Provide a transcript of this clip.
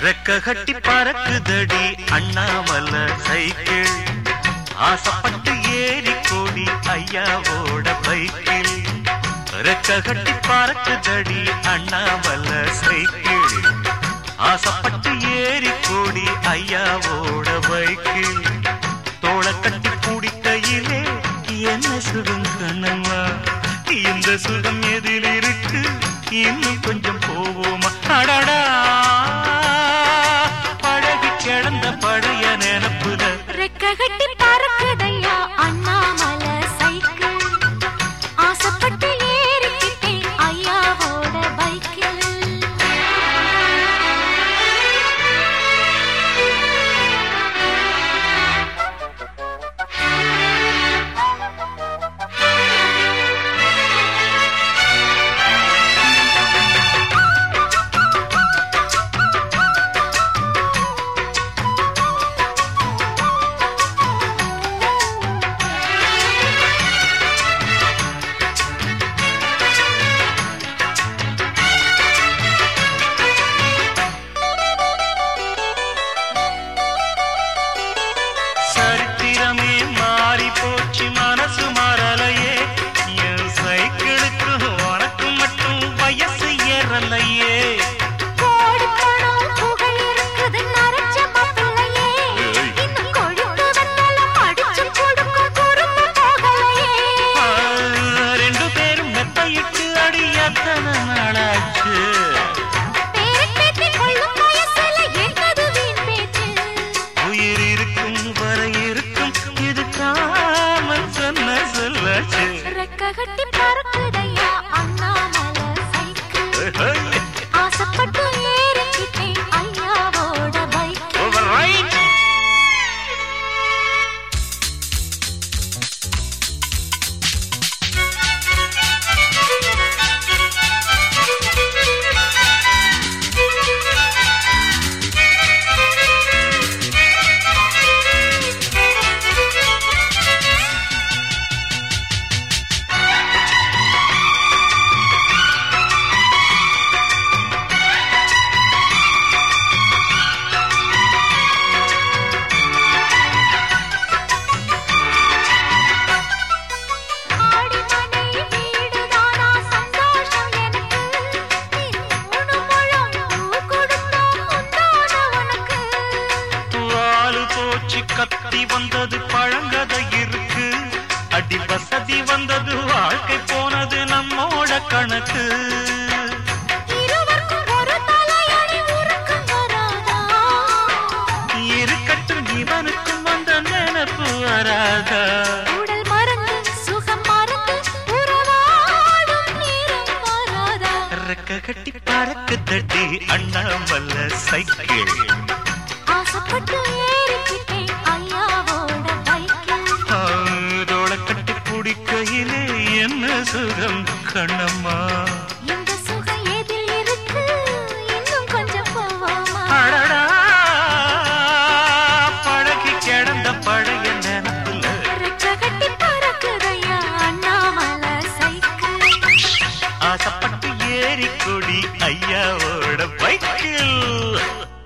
ரெக்க கட்டி பறக்குதடி அண்ணாமல சைக்கிள் ஆசைப்பட்டு ஏறி கோடி ஐயாவோட பைக்கிள் ரெக்க கட்டி பறக்குதடி அண்ணாமல சைக்கிள் ஆசைப்பட்டு ஏறி கோடி ஐயாவோட பைக்கிள் தோள கட்டி பிடிக்கையிலே என்ன சுகம் கண்ணம்மா இந்த சுகம் எதில் இருக்கு இன்னும் கொஞ்சம் போவோமா அடடா பழகி கிடந்த பழைய நினப்புல ரெக்க கட்டி பறக்குதையா அண்ணாமலை சைக்கிள் ஆசைப்பட்டு ஏறிக்கிட்டேன் ஐயாவோட பைக்கில் சரித்திரமே மாறி போச்சு மனசு மாறலையே என் சைக்கிளுக்கு உனக்கு மட்டும் வயசு ஏறலையே கோடி பணம் புகழ் இருக்குது நரைச்ச மாப்பிள்ளையே இன்னும் கொழுந்து வெத்தலம் அடிச்சு கொடுக்கும் குறும்பு போகலையே ஆ, ரெண்டு பேரும் மெத்தையிட்டு அடி எத்தனை நாளாச்சு பேரை பேத்தி கொள்ளும் வயசுல என்னது வீண் பேச்சு உயிர் இருக்கும் வரை இருக்கும் இது காமன் சொன்ன சொல்லாச்சு ரெக்க கட்டி பறக்குதையா அண்ணாமலை சைக்கிள் ஆசைப்பட்டு ஏறிக்கிட்டேன் ஐயாவோட பைக்கில் Override. ஆடிமனை வீடுதானா சந்தோஷம் எனக்கு மூணு முழம் பூ கொடுத்தா உண்டான உனக்கு வாலு போச்சு கத்தி வந்தது பழங்கதை இருக்கு அடி வசதி வந்தது வாழ்க்கை போனது நம்மோட கணக்கு இருவருக்கும் ஒரு தலையணி உறக்கம் வராதா இருக்கட்டும் இவனுக்கும் வந்த நினைப்பு வராதா உடல் மறந்து சுகம் மறந்து உறவாடும் நேரம் வராதா ரெக்க கட்டி பறக்கு தட்டி அண்ணாமல்ல சைக்கிள் ஆசைப்பட்டு ஏறிக்கிட்டேன் ஐயாவோட பைக்கில் ஆதோட கட்டி பிடிக்கையிலே என்ன சுகம் கண்ணம்மா இந்த சுகம் எதில் இருக்கு இன்னும் கொஞ்சம் போவோமா அடடா பழகி கிடந்த பழைய நினப்புல ரெக்க கட்டி பறக்குதையா அண்ணாமலை சைக்கிள் ஆசைப்பட்டு ஏறி கொடி ஐயாவோட பைக்கில்